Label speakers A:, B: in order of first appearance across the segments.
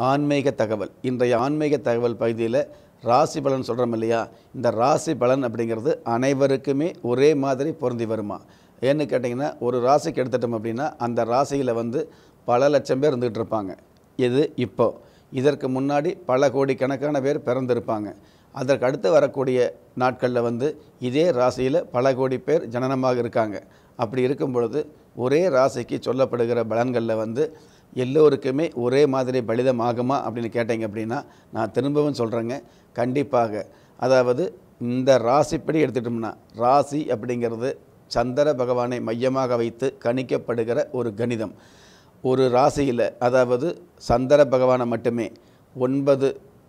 A: ஆன்மீக தகவல் இன்றைய ஆன்மீக தகவல் பகுதியில் ராசி பலன் சொல்கிறோம் இல்லையா இந்த ராசி பலன் அப்படிங்கிறது அனைவருக்குமே ஒரே மாதிரி பொருந்தி வருமா ஏன்னு கேட்டிங்கன்னா ஒரு ராசிக்கு எடுத்துட்டோம் அப்படின்னா அந்த ராசியில் வந்து பல லட்சம் பேர் இருந்துகிட்டு இருப்பாங்க இது இப்போ இதற்கு முன்னாடி பல கோடிக்கணக்கான பேர் பிறந்திருப்பாங்க அதற்கு அடுத்து வரக்கூடிய நாட்களில் வந்து இதே ராசியில் பல கோடி பேர் ஜனனமாக இருக்காங்க அப்படி இருக்கும் பொழுது ஒரே ராசிக்கு சொல்லப்படுகிற பலன்களில் வந்து எல்லோருக்குமே ஒரே மாதிரி பலிதம் ஆகுமா அப்படின்னு கேட்டீங்க அப்படின்னா நான் திரும்பவும் சொல்கிறேங்க கண்டிப்பாக அதாவது இந்த ராசிப்படி எடுத்துட்டோம்னா ராசி அப்படிங்கிறது சந்திர பகவானை மையமாக வைத்து கணிக்கப்படுகிற ஒரு கணிதம் ஒரு ராசியில் அதாவது சந்திர பகவானை மட்டுமே ஒன்பது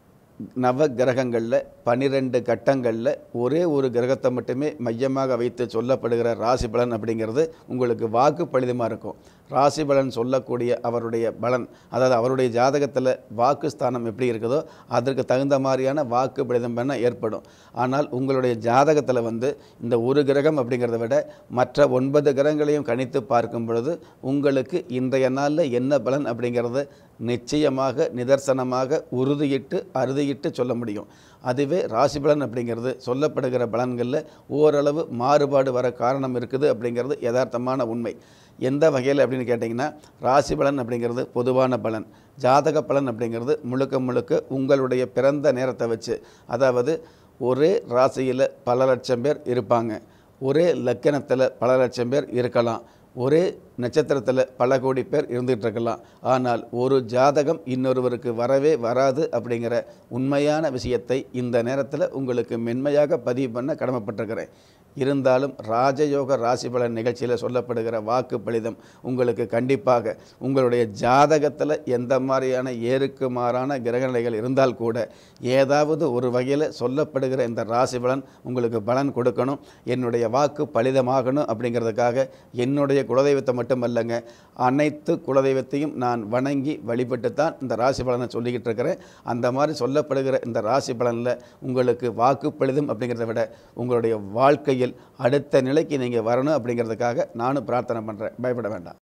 A: நவ கிரகங்களில் பன்னிரெண்டு கட்டங்களில் ஒரே ஒரு கிரகத்தை மட்டுமே மையமாக வைத்து சொல்லப்படுகிற ராசி பலன் அப்படிங்கிறது உங்களுக்கு வாக்கு பலிதமாக இருக்கும் ராசி பலன் சொல்லக்கூடிய அவருடைய பலன் அதாவது அவருடைய ஜாதகத்தில் வாக்கு ஸ்தானம் எப்படி இருக்குதோ அதற்கு தகுந்த மாதிரியான வாக்கு பலிதம் பண்ண ஏற்படும் ஆனால் உங்களுடைய ஜாதகத்தில் வந்து இந்த ஒரு கிரகம் அப்படிங்கிறத விட மற்ற ஒன்பது கிரகங்களையும் கணித்து பார்க்கும் பொழுது உங்களுக்கு இன்றைய நாளில் என்ன பலன் அப்படிங்கிறது நிச்சயமாக நிதர்சனமாக உறுதியிட்டு அறுதியிட்டு சொல்ல முடியும் அதுவே ராசி பலன் அப்படிங்கிறது சொல்லப்படுகிற பலன்களில் ஓரளவு மாறுபாடு வர காரணம் இருக்குது அப்படிங்கிறது யதார்த்தமான உண்மை எந்த வகையில் அப்படின்னு கேட்டிங்கன்னா ராசி பலன் அப்படிங்கிறது பொதுவான பலன் ஜாதக பலன் அப்படிங்கிறது முழுக்க முழுக்க உங்களுடைய பிறந்த நேரத்தை வச்சு அதாவது ஒரே ராசியில் பல லட்சம் பேர் இருப்பாங்க ஒரே லக்கணத்தில் பல லட்சம் பேர் இருக்கலாம் ஒரே நட்சத்திரத்தில் பல கோடி பேர் இருந்துகிட்டு இருக்கலாம் ஆனால் ஒரு ஜாதகம் இன்னொருவருக்கு வரவே வராது அப்படிங்கிற உண்மையான விஷயத்தை இந்த நேரத்தில் உங்களுக்கு மென்மையாக பதிவு பண்ண கடமைப்பட்டிருக்கிறேன் இருந்தாலும் ராஜயோக ராசி பலன் நிகழ்ச்சியில் சொல்லப்படுகிற வாக்கு பலிதம் உங்களுக்கு கண்டிப்பாக உங்களுடைய ஜாதகத்தில் எந்த மாதிரியான ஏருக்கு மாறான கிரகநிலைகள் இருந்தால் கூட ஏதாவது ஒரு வகையில் சொல்லப்படுகிற இந்த ராசி பலன் உங்களுக்கு பலன் கொடுக்கணும் என்னுடைய வாக்கு பலிதமாகணும் அப்படிங்கிறதுக்காக என்னுடைய குலதெய்வத்தை மட்டுமல்லங்க அனைத்து குலதெய்வத்தையும் நான் வணங்கி வழிபட்டு தான் இந்த ராசி பலனை சொல்லிக்கிட்டு இருக்கிறேன் அந்த மாதிரி சொல்லப்படுகிற இந்த ராசி பலனில் உங்களுக்கு வாக்கு பலிதம் அப்படிங்கிறத விட உங்களுடைய வாழ்க்கையில் அடுத்த நிலைக்கு நீங்கள் வரணும் அப்படிங்கிறதுக்காக நானும் பிரார்த்தனை பண்ணுறேன் பயப்பட வேண்டாம்